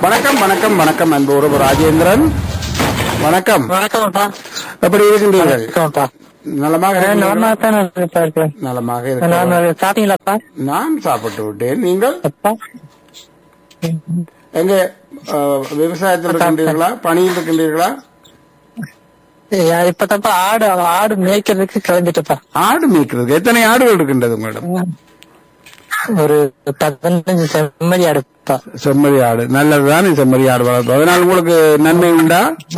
வணக்கம் வணக்கம் வணக்கம் அன்பு உறவு ராஜேந்திரன் வணக்கம் வணக்கம்ப்பா எப்படி இருக்கின்றீர்கள் வணக்கம்ப்பா நலமாக நார்மலா இருக்கிறீர்களா? தான் இருக்கேன் இருக்கேன். நலமாக நான் இருக்கிறேன் சாப்பிட்டீங்களாப்பா நான் சாப்பிட்டு விட்டேன் நீங்கள் அப்பா எங்க அஹ், விவசாயத்தில் இருக்கின்றீர்களா பணியில் இருக்கின்றீர்களா யா- இப்பதான்ப்பா ஆடு ஆடு மேய்க்கிறதுக்கு கிளம்பிட்டுப்பா ஆடு மேய்க்கிறதுக்கு எத்தனை ஆடுகள் இருக்கின்றது உங்களிடம் ஒரு பதினஞ்சு செம்மறி ஆடுப்பா செம்மறி ஆடு நல்லதுதான் செம்மறி ஆடு வளர்ப்பு அதனால் உங்களுக்கு நன்மை உண்டா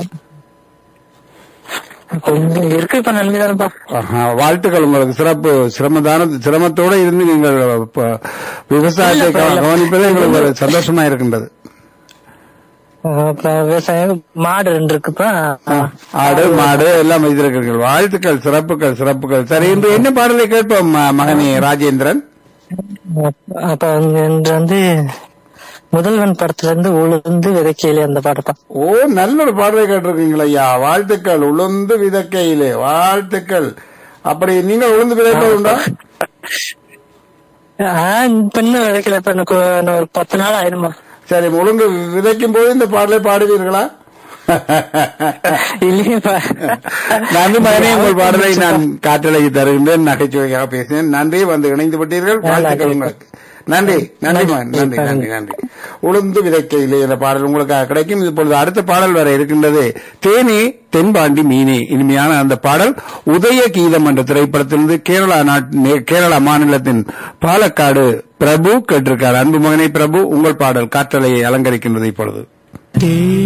கொஞ்சம் இருக்கு இப்ப நன்மைதானப்பா ஆஹா, வாழ்த்துக்கள் உங்களுக்கு சிறப்பு சிரமதான சிரமத்தோட இருந்து நீங்கள் ப- விவசாயத்தை இல்ல, இல்ல. கவனிப்பதே எங்களுக்கு ஒரு சந்தோஷமா இருக்கின்றது அப்புறம் விவசாயம் மாடு ரெண்டு இருக்குப்பா ஆடு மாடு எல்லாம் வைத்திருக்கிறீர்கள் வாழ்த்துக்கள் சிறப்புகள் சிறப்புகள் சரி இன்று என்ன பாடலை கேட்போம் ம- மகனே ராஜேந்திரன் அப்ப இன்று வந்து முதல்வன் படத்துல இருந்து உளுந்து விதைக்கையிலே அந்த பாட்டுப்பா ஓ நல்ல ஒரு பாடலை கேட்டிருக்கீங்களா ஐயா வாழ்த்துக்கள் உளுந்து விதக்கையிலே வாழ்த்துக்கள் அப்படி நீங்கள் உளுந்து விதைப்பது உண்டா ஆஹ் இப்ப இன்னும் விதைக்கல இப்ப எனக்கு இன்னும் ஒரு பத்து நாள் ஆயிடுமா சரி உளுந்து விதைக்கும் போது இந்த பாடலை பாடுவீர்களா இல்லையேப்பா நன்றி மகனே உங்கள் பாடலை நான் காற்றலைக்கு தருகின்றேன் நகைச்சுவையாக பேசினேன் நன்றி வந்து இணைந்து விட்டீர்கள் வாழ்த்துக்கள் உங்களுக்கு நன்றி நன்றி மகன் நன்றி நன்றி நன்றி உளுந்து விதைக்கையிலே என்ற பாடல் உங்களுக்கு கிடைக்கும் இப்பொழுது அடுத்த பாடல் வர இருக்கின்றது தேனே தென்பாண்டி மீனே இனிமையான அந்த பாடல் உதய கீதம் என்ற திரைப்படத்திலிருந்து கேரளா நாட்டு கேரளா மாநிலத்தின் பாலக்காடு பிரபு கேட்டிருக்கார் அன்பு மகனை பிரபு உங்கள் பாடல் காற்றலையை அலங்கரிக்கின்றது இப்பொழுது